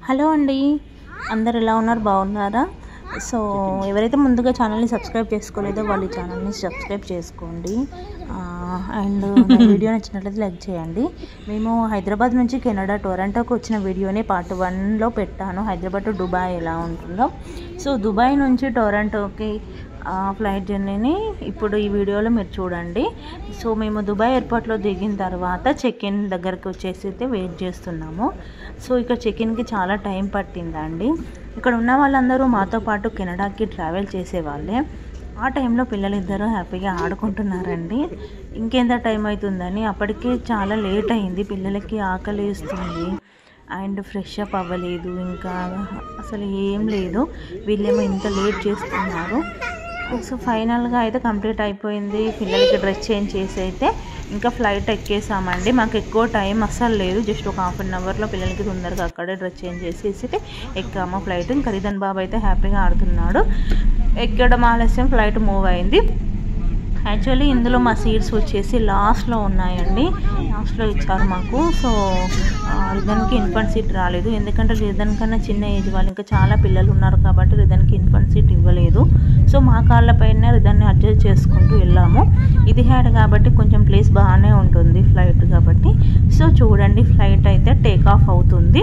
Hello అండి అందరు ఎలా ఉన్నారు బాగున్నారా సో ఎవరైతే ముందుగా ఛానల్ని సబ్స్క్రైబ్ చేసుకోలేదో వాళ్ళు ఈ ఛానల్ని సబ్స్క్రైబ్ చేసుకోండి అండ్ వీడియో నచ్చినట్లయితే లైక్ చేయండి మేము హైదరాబాద్ నుంచి కెనడా టొరంటోకి వచ్చిన వీడియోని పార్ట్ వన్లో పెట్టాను హైదరాబాద్ టు దుబాయ్ ఎలా ఉంటుందో సో దుబాయ్ నుంచి టొరంటోకి ఫ్లైట్ జర్నీని ఇప్పుడు ఈ వీడియోలో మీరు చూడండి సో మేము దుబాయ్ ఎయిర్పోర్ట్లో దిగిన తర్వాత చెక్ ఇన్ దగ్గరకు వచ్చేసి అయితే వెయిట్ చేస్తున్నాము సో ఇక్కడ చెక్ ఇన్కి చాలా టైం పట్టిందండి ఇక్కడ ఉన్న వాళ్ళందరూ మాతో పాటు కెనడాకి ట్రావెల్ చేసేవాళ్ళే ఆ టైంలో పిల్లలు ఇద్దరు హ్యాపీగా ఆడుకుంటున్నారండి ఇంకెంత టైం అవుతుందని అప్పటికే చాలా లేట్ అయింది పిల్లలకి ఆకలి వేస్తుంది అండ్ ఫ్రెష్ అప్ అవ్వలేదు ఇంకా అసలు ఏం లేదు వీళ్ళేమో ఇంత లేట్ చేస్తున్నారు సో ఫైనల్గా అయితే కంప్లీట్ అయిపోయింది పిల్లలకి డ్రెస్ చేంజ్ చేసి అయితే ఇంకా ఫ్లైట్ ఎక్కేసామండి మాకు ఎక్కువ టైం అస్సలు లేదు జస్ట్ ఒక హాఫ్ అన్ అవర్లో పిల్లలకి తొందరగా అక్కడే డ్రెస్ చేంజ్ చేసేసి ఎక్కాము ఫ్లైట్ ఇంకా రిదన్ బాబు అయితే హ్యాపీగా ఆడుతున్నాడు ఎక్కడం ఆలస్యం ఫ్లైట్ మూవ్ అయింది యాక్చువల్లీ ఇందులో మా సీట్స్ వచ్చేసి లాస్ట్లో ఉన్నాయండి లాస్ట్లో ఇచ్చారు మాకు సో రిదన్కి ఇన్ఫంట్ సీట్ రాలేదు ఎందుకంటే రిదన్ కన్నా చిన్న ఏజ్ వాళ్ళు ఇంకా చాలా పిల్లలు ఉన్నారు కాబట్టి రిదన్కి ఇన్ఫంట్ సీట్ ఇవ్వలేదు సో మా కాళ్ళపైన రిదన్ని అడ్జస్ట్ చేసుకుంటూ వెళ్ళాము ఇది హ్యాడ్ కాబట్టి కొంచెం ప్లేస్ బాగానే ఉంటుంది ఫ్లైట్ కాబట్టి సో చూడండి ఫ్లైట్ అయితే టేక్ ఆఫ్ అవుతుంది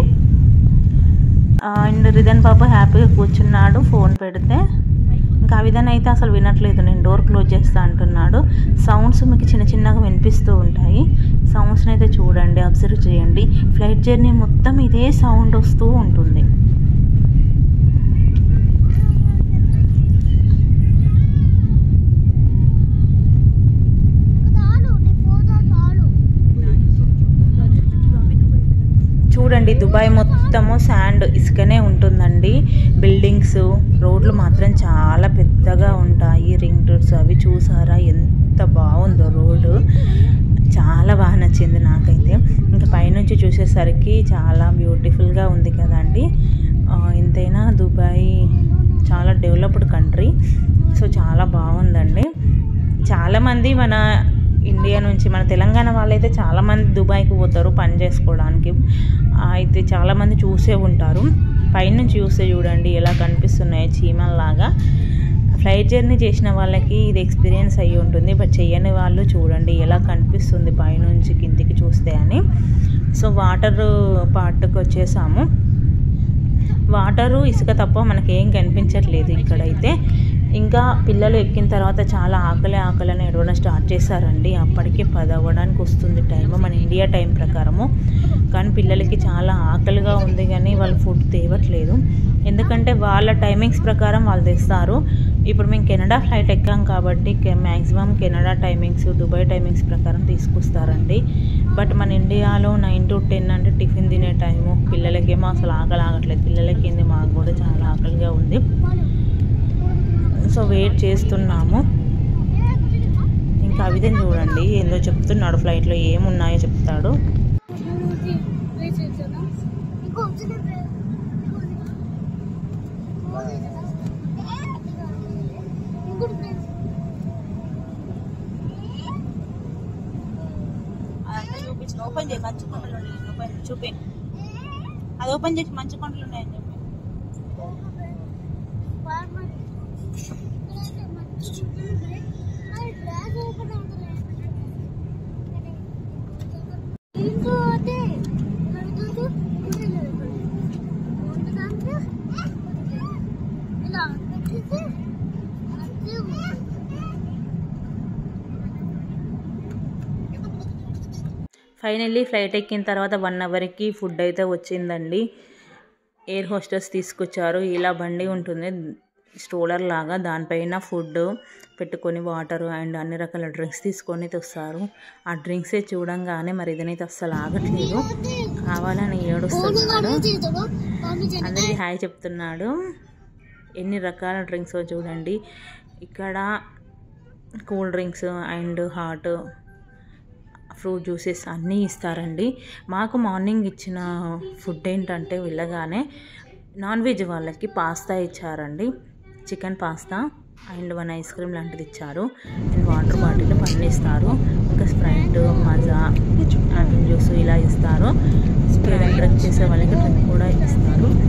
అండ్ రిదన్ బాబు హ్యాపీగా కూర్చున్నాడు ఫోన్ పెడితే ఇంకా ఆ విధంగా అయితే అసలు వినట్లేదు నేను డోర్ క్లోజ్ చేస్తా అంటున్నాడు సౌండ్స్ మీకు చిన్న చిన్నగా వినిపిస్తూ ఉంటాయి సౌండ్స్ని అయితే చూడండి అబ్జర్వ్ చేయండి ఫ్లైట్ జర్నీ మొత్తం ఇదే సౌండ్ వస్తూ ఉంటుంది చూడండి దుబాయ్ మొత్తము శాండ్ ఇసుకనే ఉంటుందండి బిల్డింగ్స్ రోడ్లు మాత్రం చాలా పెద్దగా ఉంటాయి రింగ్ రోడ్స్ అవి చూసారా ఎంత బాగుందో రోడ్డు చాలా బాగా నచ్చింది నాకైతే ఇంకా పైనుంచి చూసేసరికి చాలా బ్యూటిఫుల్గా ఉంది కదండి ఎంతైనా దుబాయ్ చాలా డెవలప్డ్ కంట్రీ సో చాలా బాగుందండి చాలామంది మన ఇండియా నుంచి మన తెలంగాణ వాళ్ళైతే చాలామంది దుబాయ్కి పోతారు పని చేసుకోవడానికి అయితే చాలామంది చూసే ఉంటారు పైనుంచి చూస్తే చూడండి ఎలా కనిపిస్తున్నాయి చీమల్లాగా ఫ్లైట్ జర్నీ చేసిన వాళ్ళకి ఇది ఎక్స్పీరియన్స్ అయ్యి ఉంటుంది బట్ చేయని వాళ్ళు చూడండి ఎలా కనిపిస్తుంది పైనుంచి కిందికి చూస్తే అని సో వాటర్ పార్ట్కి వచ్చేసాము వాటరు ఇసుక తప్ప మనకేం కనిపించట్లేదు ఇక్కడైతే ఇంకా పిల్లలు ఎక్కిన తర్వాత చాలా ఆకలి ఆకలి అని ఎడవడం స్టార్ట్ చేశారండి అప్పటికే పది అవ్వడానికి వస్తుంది టైం మన ఇండియా టైం ప్రకారము కానీ పిల్లలకి చాలా ఆకలిగా ఉంది కానీ వాళ్ళు ఫుడ్ తేవట్లేదు ఎందుకంటే వాళ్ళ టైమింగ్స్ ప్రకారం వాళ్ళు తెస్తారు ఇప్పుడు మేము కెనడా ఫ్లైట్ ఎక్కాం కాబట్టి maximum Canada timings Dubai timings ప్రకారం తీసుకొస్తారండి బట్ మన ఇండియాలో నైన్ టు టెన్ అంటే టిఫిన్ తినే టైము పిల్లలకేమో అసలు ఆకలి ఆగట్లేదు పిల్లలకి ఏంది మాకు కూడా చాలా ఆకలిగా ఉంది సో వెయిట్ చేస్తున్నాము ఇంకా అవిధం చూడండి ఏందో చెప్తున్నాడు ఫ్లైట్లో ఏమున్నాయో చెప్తాడు చూపించిన ఓపెన్ చేయి మంచి కొండలు ఉన్నాయి ఓపెన్ చూపి అది ఓపెన్ చేసి మంచి కొండలు ఉన్నాయని చెప్పి ఫైనల్లీ ఫ్లైట్ ఎక్కిన తర్వాత వన్ అవర్కి ఫుడ్ అయితే వచ్చిందండి ఎయిర్ హోస్టర్స్ తీసుకొచ్చారు ఇలా బండి ఉంటుంది స్ట్రోలర్ లాగా దానిపైన ఫుడ్ పెట్టుకొని వాటర్ అండ్ అన్ని రకాల డ్రింక్స్ తీసుకొని తెస్తారు ఆ డ్రింక్సే చూడంగానే మరి ఇదనైతే అస్సలు ఆగట్లేదు కావాలని ఏడుస్తున్నాడు అందరికీ హాయ్ చెప్తున్నాడు ఎన్ని రకాల డ్రింక్స్ చూడండి ఇక్కడ cool drinks and hot fruit juices అన్నీ ఇస్తారండి మాకు మార్నింగ్ ఇచ్చిన ఫుడ్ ఏంటంటే వెళ్ళగానే నాన్ వెజ్ వాళ్ళకి పాస్తా ఇచ్చారండి chicken pasta and one ice cream లాంటిది ఇచ్చారు అండ్ వాటర్ బాటిల్ పన్ను ఇస్తారు ఇంకా స్ప్రైట్ మజా ఆపిల్ జ్యూస్ ఇలా ఇస్తారు డ్రింక్ చేసే వాళ్ళకి డ్రింక్ కూడా ఇస్తారు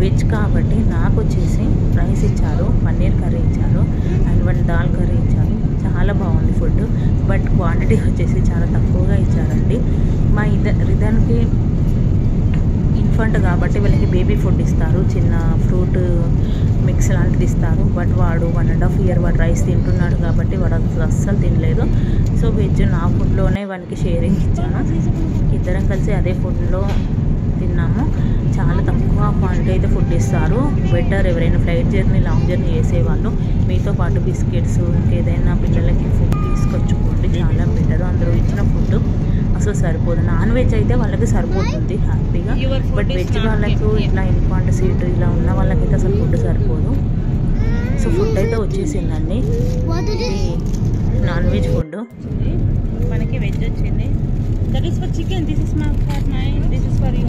వెజ్ కాబట్టి నాకు వచ్చేసి రైస్ ఇచ్చారు పన్నీర్ కర్రీ ఇచ్చారు అండ్ వన్ దాల్ కర్రీ ఇచ్చారు చాలా బాగుంది ఫుడ్ బట్ క్వాంటిటీ వచ్చేసి చాలా తక్కువగా ఇచ్చారండి మా ఇద్దరు రిదన్కి ఇన్ఫంట్ కాబట్టి వీళ్ళకి బేబీ ఫుడ్ ఇస్తారు చిన్న ఫ్రూట్ మిక్స్ లాంటిది ఇస్తారు బట్ వాడు వన్ అండ్ హాఫ్ ఇయర్ వాడు రైస్ తింటున్నాడు కాబట్టి వాడు అసలు అస్సలు తినలేదు సో వెజ్ నా ఫుడ్లోనే వానికి షేరింగ్ ఇచ్చాను ఇద్దరం కలిసి అదే ఫుడ్లో తిన్నాము చాలా తక్కువ క్వాంటిటీ అయితే ఫుడ్ ఇస్తారు బెటర్ ఎవరైనా ఫ్లైట్ జర్నీ లాంగ్ జర్నీ చేసేవాళ్ళు మీతో పాటు బిస్కెట్స్ ఇంకేదైనా పిల్లలకి ఫుడ్ తీసుకొచ్చుకోండి చాలా బెటర్ అందరూ ఇచ్చిన ఫుడ్ అసలు సరిపోదు నాన్ వెజ్ అయితే వాళ్ళకి సరిపోతుంది హ్యాపీగా బట్ వెజ్ వాళ్ళకు ఇట్లా ఇన్ఫాంట్ సీట్ ఇలా ఉన్న వాళ్ళకైతే అసలు ఫుడ్ సరిపోదు సో ఫుడ్ అయితే వచ్చేసిందండి ఇది నాన్ వెజ్ ఫుడ్ మనకి వెజ్ వచ్చింది that is for chicken this is my for my this is for you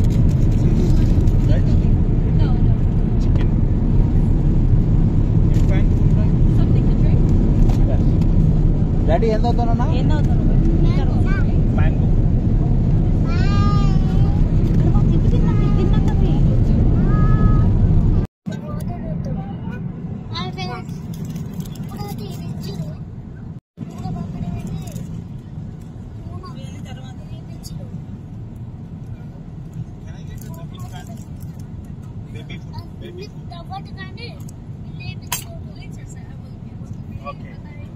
Chicken. You fine? Daddy ఎంత అవుతానన్నా ఏం mango baby food baby food okay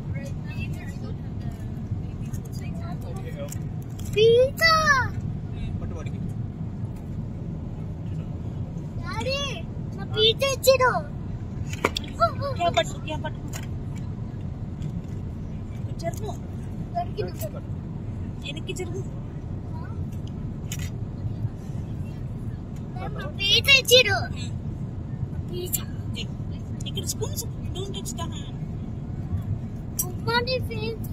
pizza పట్టు వాడికి డాడీ నా పిజ్జా ఇచ్చిరు జరుగు దొరికింది వెనక్కి జరుగు నా పిజ్జా ఇచ్చిరు పిజ్జా ఇక్కడ spoons don't touch the hand ఉమ్మాని ఫేస్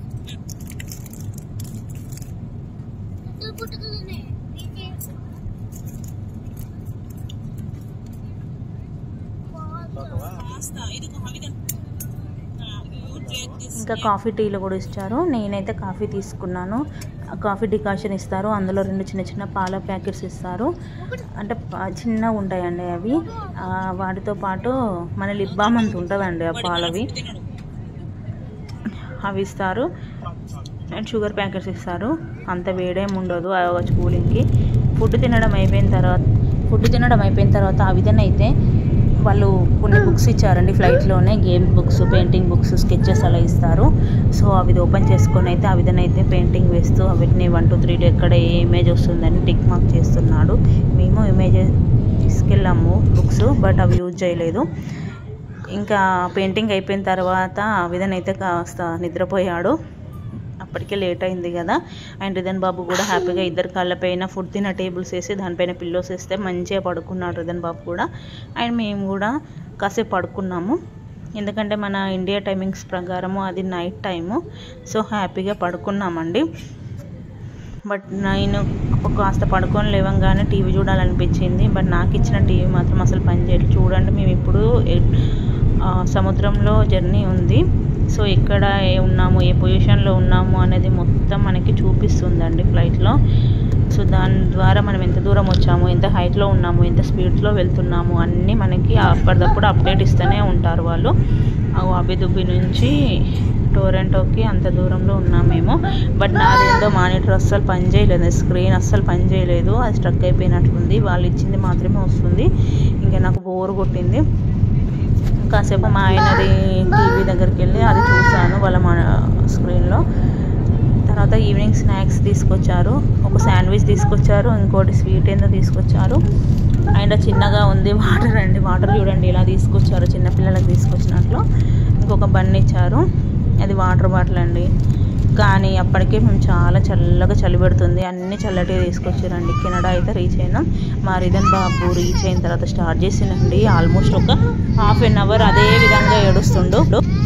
ఎంత పుట్టుకలనే పిజ్జా తాగుతావా? ఇంకా కాఫీ టీలు కూడా ఇచ్చారు నేనైతే కాఫీ తీసుకున్నాను ఆ కాఫీ డికాషన్ ఇస్తారు అందులో రెండు చిన్న చిన్న పాల ప్యాకెట్స్ ఇస్తారు అంటే పా- చిన్నగా ఉంటాయండి అవి ఆ, వాటితో పాటు మన లిప్ బామ్ అంత ఉంటుందండి ఆ పాలవి అవి ఇస్తారు అండ్ షుగర్ ప్యాకెట్స్ ఇస్తారు అంత వేడేం ఉండదు ఆ ఒక కూలింగ్కి ఫుడ్ తినడం అయిపోయిన తర్వాత ఫుడ్ తినడం అయిపోయిన తర్వాత ఆ విధంగా అయితే వాళ్ళు కొన్ని బుక్స్ ఇచ్చారండి ఫ్లైట్లోనే game books painting books sketches అలా ఇస్తారు సో అవి ఓపెన్ చేసుకొని అయితే ఆ విధంగా అయితే పెయింటింగ్ వేస్తూ వీటిని వన్ టూ త్రీలో ఎక్కడ ఏ ఇమేజ్ వస్తుందని టిక్ మార్క్ చేస్తున్నాడు మేము ఇమేజ్ తీసుకెళ్ళాము బుక్స్ బట్ అవి యూజ్ చేయలేదు ఇంకా పెయింటింగ్ అయిపోయిన తర్వాత ఆ విధంగా అయితే కాస్త నిద్రపోయాడు అప్పటికే లేట్ అయింది కదా అండ్ రిదన్ బాబు కూడా హ్యాపీగా ఇద్దరు కాళ్ళపైన ఫుడ్ తిన్న టేబుల్స్ వేసి దానిపైన పిల్లోస్ వేస్తే మంచిగా పడుకున్నాడు రిదన్ బాబు కూడా అండ్ మేము కూడా కాసేపు పడుకున్నాము ఎందుకంటే మన ఇండియా టైమింగ్స్ ప్రకారము అది నైట్ టైము సో హ్యాపీగా పడుకున్నామండి బట్ నేను కాస్త పడుకొని లేవంగానే టీవీ చూడాలనిపించింది బట్ నాకు ఇచ్చిన టీవీ మాత్రం అసలు పనిచేయలేదు చూడండి మేము ఇప్పుడు ఎ- ఆ, సముద్రంలో జర్నీ ఉంది సో ఎక్కడ ఏ ఉన్నాము ఏ పొజిషన్లో ఉన్నాము అనేది మొత్తం మనకి చూపిస్తుందండి ఫ్లైట్లో సో దాని ద్వారా మనం ఎంత దూరం వచ్చాము ఎంత హైట్లో ఉన్నాము ఎంత స్పీడ్లో వెళ్తున్నాము అన్నీ మనకి అప్పటిదప్పుడు అప్డేట్ ఇస్తూనే ఉంటారు వాళ్ళు ఆ అబిదుబ్బి నుంచి టోరెంటోకి అంత దూరంలో ఉన్నాం మేము బట్ నాదేందో మానిటర్ అస్సలు పని చేయలేదు స్క్రీన్ అస్సలు పని చేయలేదు అది స్ట్రక్ అయిపోయినట్లుంది వాళ్ళు ఇచ్చింది మాత్రమే వస్తుంది ఇంకా నాకు బోర్ కొట్టింది కాసేపు మా ఆయనది టీవీ దగ్గరికి వెళ్ళి అది చూశాను వాళ్ళ మా స్క్రీన్లో తర్వాత ఈవినింగ్ స్నాక్స్ తీసుకొచ్చారు ఒక శాండ్విచ్ తీసుకొచ్చారు ఇంకోటి స్వీట్ ఏందో తీసుకొచ్చారు అండ్ చిన్నగా ఉంది వాటర్ అండి వాటర్ చూడండి ఇలా తీసుకొచ్చారు చిన్నపిల్లలకు తీసుకొచ్చినట్లు ఇంకొక బన్ ఇచ్చారు అది వాటర్ బాటిల్ అండి కానీ అప్పటికే మేము చాలా చల్లగా చలి పెడుతుంది అన్ని చల్లటివి తీసుకొచ్చారండి కెనడా అయితే రీచ్ అయినాం మా రిదన్ బాబు రీచ్ అయిన తర్వాత స్టార్ట్ చేసిందండి ఆల్మోస్ట్ ఒక హాఫ్ అన్ అవర్ అదే విధంగా ఏడుస్తుండు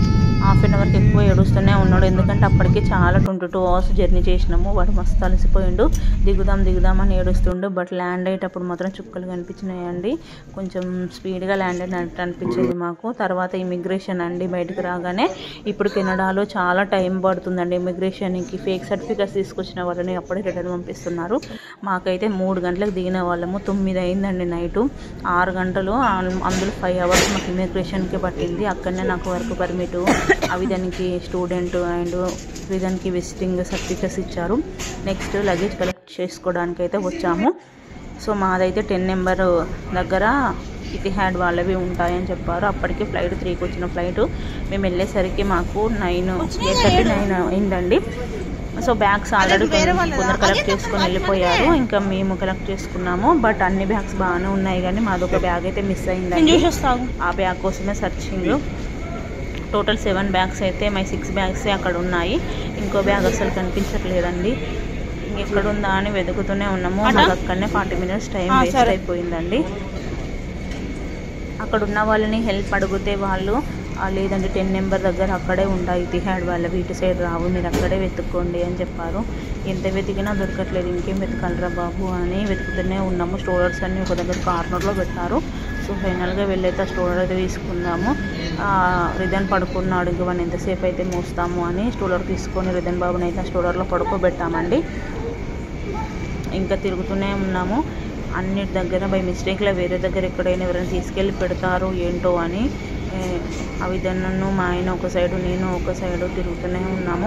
హాఫ్ అన్ అవర్కి ఎక్కువ ఏడుస్తూనే ఉన్నాడు ఎందుకంటే అప్పటికి చాలా ట్వంటీ టూ అవర్స్ జర్నీ చేసినాము వాడు మస్తు అలసిపోయిండు దిగుదాం దిగుదాం అని ఏడుస్తుండు బట్ ల్యాండ్ అయ్యేటప్పుడు మాత్రం చుక్కలు కనిపించినాయండి కొంచెం స్పీడ్గా ల్యాండ్ అయినట్టు అనిపించింది మాకు తర్వాత ఇమిగ్రేషన్ అండి బయటకు రాగానే ఇప్పుడు కెనడాలో చాలా టైం పడుతుందండి ఇమిగ్రేషన్కి ఫేక్ సర్టిఫికేట్స్ తీసుకొచ్చిన వాళ్ళని అప్పుడే రిటర్న్ పంపిస్తున్నారు మాకైతే మూడు గంటలకు దిగిన వాళ్ళము తొమ్మిది అయిందండి నైటు ఆరు గంటలు అం- అందులో ఫైవ్ అవర్స్ మాకు ఇమిగ్రేషన్కి పట్టింది అక్కడనే నాకు వర్క్ పర్మిట్ అవి దానికి స్టూడెంట్ అండ్ దానికి విజిటింగ్ సర్టిఫికేట్స్ ఇచ్చారు నెక్స్ట్ లగేజ్ కలెక్ట్ చేసుకోవడానికి అయితే వచ్చాము సో మాదైతే టెన్ నెంబర్ దగ్గర ఇతిహాడ్ వాళ్ళవి ఉంటాయని చెప్పారు అప్పటికి ఫ్లైట్ త్రీకి వచ్చిన ఫ్లైట్ మేము వెళ్ళేసరికి మాకు నైన్ ఎయిట్ థర్టీ నైన్ అయిందండి సో బ్యాగ్స్ ఆల్రెడీ కొందరు కలెక్ట్ చేసుకొని వెళ్ళిపోయారు ఇంకా మేము కలెక్ట్ చేసుకున్నాము బట్ అన్ని బ్యాగ్స్ బాగానే ఉన్నాయి కానీ మాదొక బ్యాగ్ అయితే మిస్ అయిందండి ఆ బ్యాగ్ కోసమే సర్చింగ్ టోటల్ సెవెన్ బ్యాగ్స్ అయితే మై సిక్స్ బ్యాగ్స్ అక్కడ ఉన్నాయి ఇంకో బ్యాగ్ అసలు కనిపించట్లేదండి ఎక్కడ ఉందా అని వెతుకుతూనే ఉన్నాము మాకు అక్కడనే ఫార్టీ మినిట్స్ టైం వేస్ట్ అయిపోయిందండి అక్కడ ఉన్న వాళ్ళని హెల్ప్ అడిగితే వాళ్ళు "ఆ, లేదండి టెన్ నెంబర్ దగ్గర అక్కడే ఉంటాయి ఇతిహాడ్ వాళ్ళ ఇటు సైడ్ రావు మీరు అక్కడే వెతుక్కోండి అని చెప్పారు ఎంత వెతికినా దొరకట్లేదు ఇంకేం వెతకాలరా బాబు అని వెతుకుతూనే ఉన్నాము స్టోరర్స్ అన్ని ఒక దగ్గర కార్నర్లో పెట్టారు సో ఫైనల్గా వెళ్ళైతే ఆ స్టోరర్ అయితే తీసుకున్నాము ఆ, రిదన్ పడుకున్నాడు ఇంక మనం ఎంతసేపు అయితే మోస్తాము అని స్టోలర్ తీసుకొని రిదన్ బాబుని అయితే ఆ స్టోలర్లో పడుకోబెట్టామండి ఇంకా తిరుగుతూనే ఉన్నాము అన్నిటి దగ్గర బై మిస్టేక్లో వేరే దగ్గర ఎక్కడైనా ఎవరైనా తీసుకెళ్ళి పెడతారు ఏంటో అని ఏ, అవి నన్ను మా ఆయన ఒక సైడు నేను ఒక సైడు తిరుగుతూనే ఉన్నాము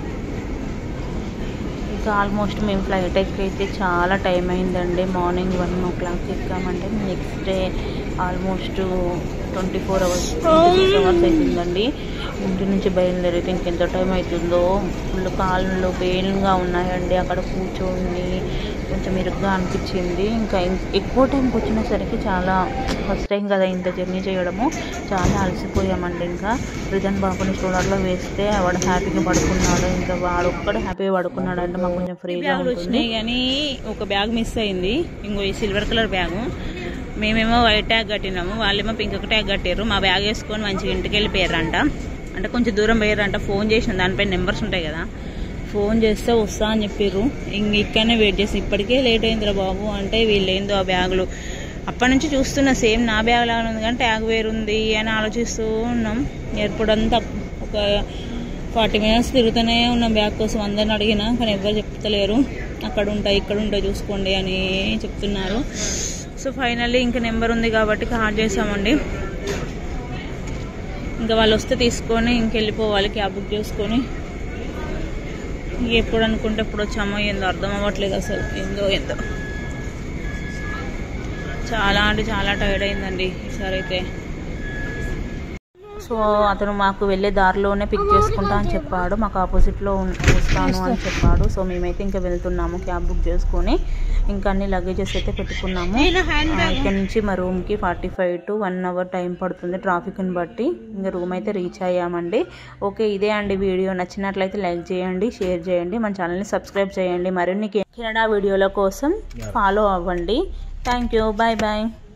ఇంకా ఆల్మోస్ట్ మేము ఫ్లైట్ ఎక్కైతే చాలా టైం అయిందండి మార్నింగ్ వన్ ఓ క్లాక్ ఎక్కామంటే next day almost twenty four hours twenty six hours అవుతుందండి ఇంటి నుంచి బయలుదేరితే ఇంకెంత టైం అవుతుందో ఫుల్ కాళ్ళు పెయిన్గా ఉన్నాయండి అక్కడ కూర్చొని కొంచెం ఇరుగ్గా అనిపించింది ఇంకా ఇం- ఎక్కువ టైంకి వచ్చినసరికి చాలా ఫస్ట్ టైం కదా ఇంత జర్నీ చేయడము చాలా అలసిపోయామండి ఇంకా రిజన్ బాబుని స్టోలర్లో వేస్తే వాడు హ్యాపీగా పడుకున్నాడు ఇంకా వాడు ఒక్కడే హ్యాపీగా పడుకున్నాడు అంటే మాకు కొంచెం ఫ్రీగా బ్యాగులు ఉంటుంది వచ్చినాయి కానీ ఒక బ్యాగ్ మిస్ అయింది ఇంకో ఈ సిల్వర్ కలర్ బ్యాగు మేమేమో వైట్ ట్యాగ్ కట్టినాము వాళ్ళేమో పింక్ ట్యాగ్ కట్టారు మా బ్యాగ్ వేసుకొని మంచిగా ఇంటికి వెళ్ళిపోయారంట అంటే కొంచెం దూరం పోయారంట ఫోన్ చేసిన దానిపై నెంబర్స్ ఉంటాయి కదా ఫోన్ చేస్తే వస్తా అని చెప్పారు ఇంక ఇక్కడనే వెయిట్ చేసి ఇప్పటికే లేట్ అయిందిరా బాబు అంటే వీళ్ళేందో ఆ బ్యాగులు అప్పటి నుంచి చూస్తున్నా సేమ్ నా బ్యాగ్ లాగా ఉంది కానీ ట్యాగ్ వేరుంది అని ఆలోచిస్తూ ఉన్నాం ఎయిర్పోర్ట్ అంతా ఒక ఫార్టీ మినిట్స్ తిరుగుతూనే ఉన్నాం బ్యాగ్ కోసం అందరిని అడిగినా కానీ ఎవరు చెప్తలేరు అక్కడ ఉంటాయి ఇక్కడ ఉంటాయి చూసుకోండి అని చెప్తున్నారు సో ఫైనల్లీ ఇంకా నెంబర్ ఉంది కాబట్టి కాల్ చేసామండి ఇంకా వాళ్ళు వస్తే తీసుకొని ఇంకెళ్ళిపోవాలి క్యాబ్ బుక్ చేసుకొని ఎప్పుడు అనుకుంటే ఎప్పుడు వచ్చామో ఏందో అర్థం అవ్వట్లేదు అసలు ఏందో ఏందో చాలా అంటే చాలా టైర్డ్ అయిందండి ఈసారి అయితే సో అతను మాకు వెళ్ళే దారిలోనే పిక్ చేసుకుంటా అని చెప్పాడు మాకు ఆపోజిట్లో ఉన్- వస్తాను అని చెప్పాడు సో మేమైతే ఇంకా వెళ్తున్నాము క్యాబ్ బుక్ చేసుకొని ఇంకా అన్ని లగేజెస్ అయితే పెట్టుకున్నాము ఆ, ఇక్కడ నుంచి మా రూమ్కి forty five to one hour time పడుతుంది ట్రాఫిక్ని బట్టి ఇంకా రూమ్ అయితే రీచ్ అయ్యామండి ఓకే ఇదే అండి వీడియో నచ్చినట్లయితే లైక్ చేయండి షేర్ చేయండి మన ఛానల్ని సబ్స్క్రైబ్ చేయండి మరిన్ని కెనడా వీడియోల కోసం ఫాలో అవ్వండి థ్యాంక్ యూ బాయ్ బాయ్